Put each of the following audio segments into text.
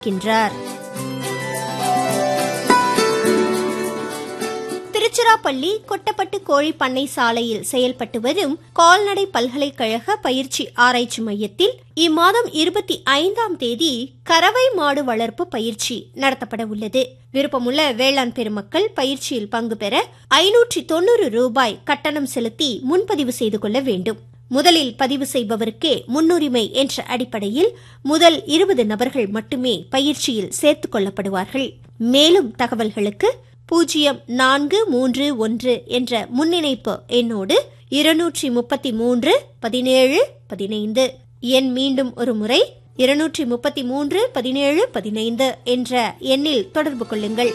கின்றார் திருச்சிராப்பள்ளி கொட்டப்பட்டு கோழி பண்ணை சாலையில் செயல்பட்டு வரும் கால்நடை பல்கலைக்கழக பயிற்சி ஆராய்ச்சி மையத்தில் இம்மாதம் இருபத்தி ஐந்தாம் தேதி கறவை மாடு வளர்ப்பு பயிற்சி நடத்தப்பட உள்ளது விருப்பமுள்ள வேளாண் பெருமக்கள் பயிற்சியில் பங்கு பெற ஐநூற்றி தொண்ணூறு ரூபாய் கட்டணம் செலுத்தி முன்பதிவு செய்து கொள்ள வேண்டும் முதலில் பதிவு செய்பவருக்கே முன்னுரிமை என்ற அடிப்படையில் முதல் இருபது நபர்கள் மட்டுமே பயிற்சியில் சேர்த்துக் கொள்ளப்படுவார்கள் மேலும் தகவல்களுக்கு பூஜ்ஜியம் நான்கு மூன்று ஒன்று என்ற முன்னிணைப்பு எண்ணோடு இருநூற்றி முப்பத்தி மூன்று பதினேழு பதினைந்து எண் மீண்டும் ஒரு முறை இருநூற்றி முப்பத்தி மூன்று பதினேழு பதினைந்து என்ற எண்ணில் தொடர்பு கொள்ளுங்கள்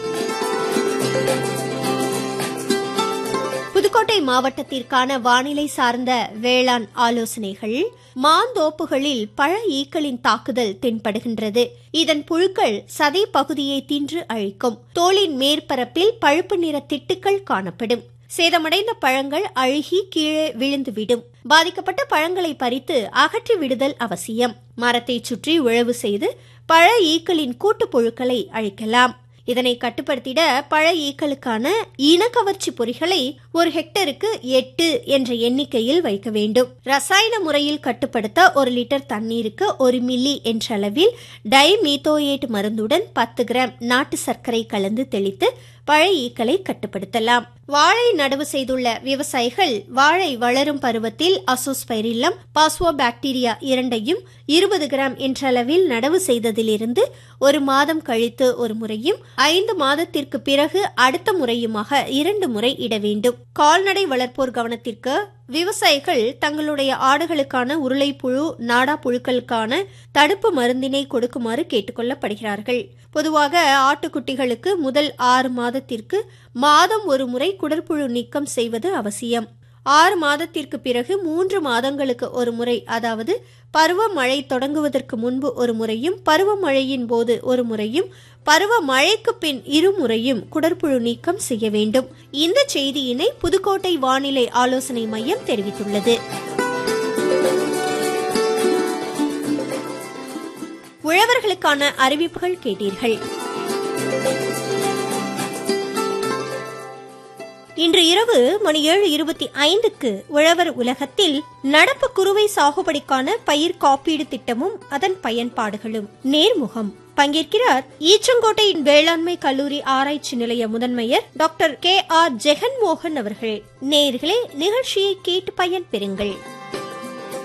புதுக்கோட்டை மாவட்டத்திற்கான வானிலை சார்ந்த வேளாண் ஆலோசனைகள் மாந்தோப்புகளில் பழ ஈக்களின் தாக்குதல் தென்படுகின்றது இதன் புழுக்கள் சதை பகுதியை தின்று அழிக்கும் தோலின் மேற்பரப்பில் பழுப்பு நிற திட்டுக்கள் காணப்படும் சேதமடைந்த பழங்கள் அழுகி கீழே விழுந்துவிடும் பாதிக்கப்பட்ட பழங்களை பறித்து அகற்றி விடுதல் அவசியம் மரத்தை சுற்றி உழவு செய்து பழ ஈக்களின் கூட்டுப் புழுக்களை அழிக்கலாம் இதனை கட்டுப்படுத்திட பழ ஈக்களுக்கான இனக்கவர்ச்சி பொறிகளை ஒரு ஹெக்டருக்கு எட்டு என்ற எண்ணிக்கையில் வைக்க வேண்டும் ரசாயன முறையில் கட்டுப்படுத்த ஒரு லிட்டர் தண்ணீருக்கு ஒரு மில்லி என்ற அளவில் டைமீத்தோயேட் மருந்துடன் பத்து கிராம் நாட்டு சர்க்கரை கலந்து தெளித்து பழ ஈக்களை கட்டுப்படுத்தலாம் வாழை நடவு செய்துள்ள விவசாயிகள் வாழை வளரும் பருவத்தில் அசோஸ்பைரில்லம் பாஸ்வோ பாக்டீரியா இரண்டையும் இருபது கிராம் என்ற அளவில் நடவு செய்ததிலிருந்து ஒரு மாதம் கழித்து ஒரு முறையும் ஐந்து மாதத்திற்கு பிறகு அடுத்த முறையுமாக இரண்டு முறை இட வேண்டும் கால்நடை வளர்ப்போர் கவனத்திற்கு விவசாயிகள் தங்களுடைய ஆடுகளுக்கான உருளைப்புழு நாடா புழுக்களுக்கான தடுப்பு மருந்தினை கொடுக்குமாறு கேட்டுக்கொள்ளப்படுகிறார்கள் பொதுவாக ஆட்டுக்குட்டிகளுக்கு முதல் ஆறு மாதத்திற்கு மாதம் ஒரு முறை குடற்புழு நீக்கம் செய்வது அவசியம் ஆறு மாதத்திற்கு பிறகு மூன்று மாதங்களுக்கு ஒரு முறை அதாவது பருவமழை தொடங்குவதற்கு முன்பு ஒரு முறையும் பருவமழையின் போது ஒரு முறையும் பருவ மழைக்கு பின் இருமுறையும் குடற்புழு நீக்கம் செய்ய வேண்டும் இந்த செய்தியினை புதுக்கோட்டை வானிலை ஆலோசனை மையம் தெரிவித்துள்ளது உழவர்களுக்கான அறிவிப்புகள் கேட்டீர்கள் இன்று இரவு மணி ஏழு இருபத்தி ஐந்துக்கு உழவர் உலகத்தில் நடப்பு குறுவை சாகுபடிக்கான பயிர் காப்பீடு திட்டமும் அதன் பயன்பாடுகளும் நேர்முகம் பங்கேற்கிறார் ஈச்சங்கோட்டை வேளாண்மை கல்லூரி ஆராய்ச்சி நிலைய முதன்மையர் டாக்டர் கே ஆர் ஜெகன்மோகன் அவர்கள் நேர்களே நிகழ்ச்சியை கேட்டு பயன் பெறுங்கள்